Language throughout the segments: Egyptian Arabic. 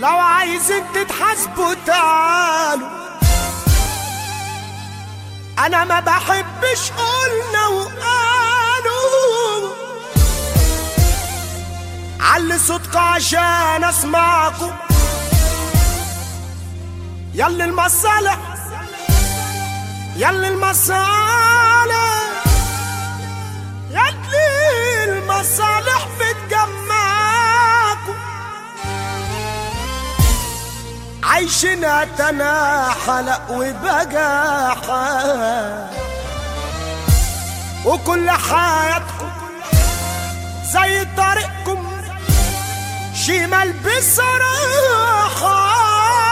لو عايزين تتحاسبوا تعالوا انا ما بحبش قلنا وقالوا علي صوتك عشان اسمعكم يلا المصالح يلا المصالح يلا المصالح بتجمعكم عايشين تناحلق وبجاحة وكل حياتكم زي طريقكم شمال بصراحة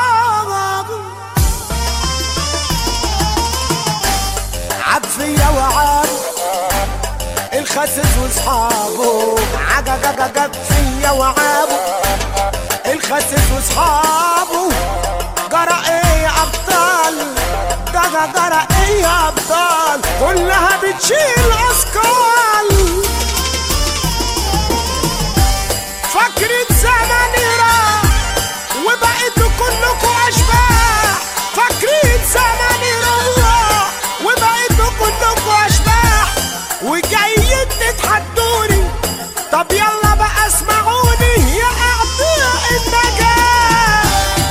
عبفية وعاب الخسس واصحابه عججججج فيا وعابه الخسس واصحابه جرى ايه يا ابطال جرى جرى ايه يا ابطال كلها بتشيل اثقال فاكرين زماني راح وبقيتوا كلكوا اشباح فاكرين زماني راح وبقيتوا كلكوا اشباح وجايين تتحدوني طب يلا بقى اسمعوني يا اعداء النجاح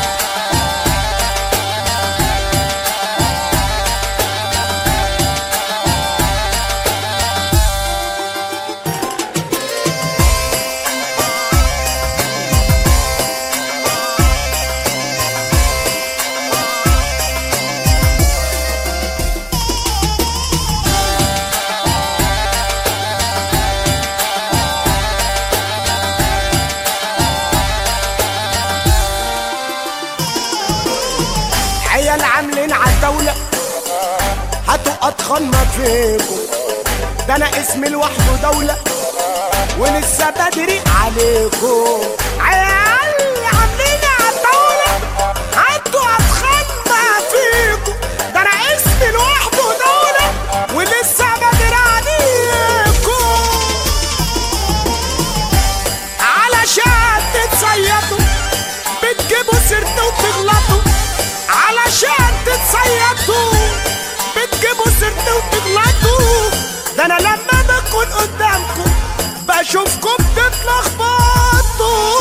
عيال عاملين عالدولة هاتوا أضخم ما فيكم ده أنا اسمي لوحده دولة ولسه بدري عليكم عيال عاملين عالدولة هاتوا أضخم ما فيكم ده أنا اسمي لوحده دولة ولسه بدري عليكم علشان تتصيدوا بتجيبوا سيرتي وتغلطوا علشان تتصيدوا بتجيبوا سيرتي وتغلطوا ده انا لما بكون قدامكم بشوفكم بتتلخبطوا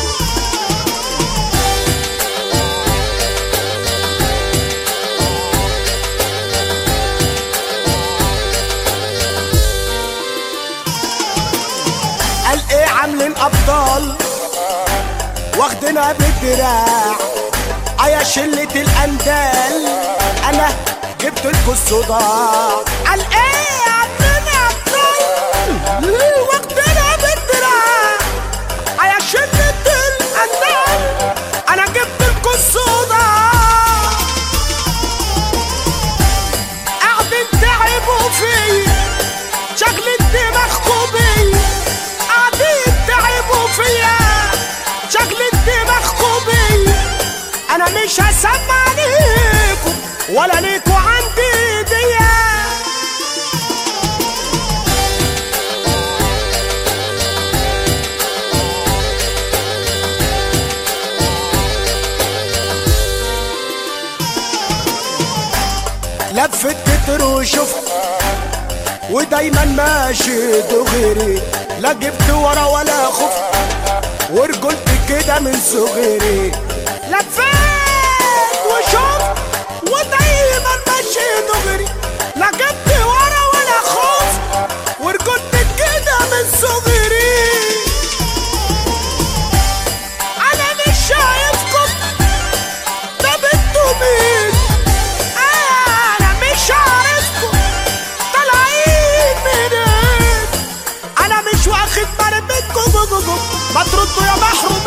قال ايه عاملين ابطال واخدنا بالدراع ايا شلة الاندال انا جبت لكم الصداع قال ايه عاملين ابطال واخدنا بالدراع ايا شلة الاندال انا جبت لكم الصداع قاعدين تعبوا فيا شكل دماغكم بيا قاعدين تعبوا فيا شكل دماغكم بيا انا مش هسمع ليكم ولا ليكوا عندي ديا لفت كتر وشفت ودايما ماشي دغري لا جبت ورا ولا خفت ورجلت كده من صغري لفيت وشفت ودايما ماشي دغري لا جبت ورا ولا خفت ورجلت كده من صغري انا مش شايفكم طب انتوا مين انا مش عارفكم طالعين منين انا مش واخد بالي منكم ما تردوا يا محرومين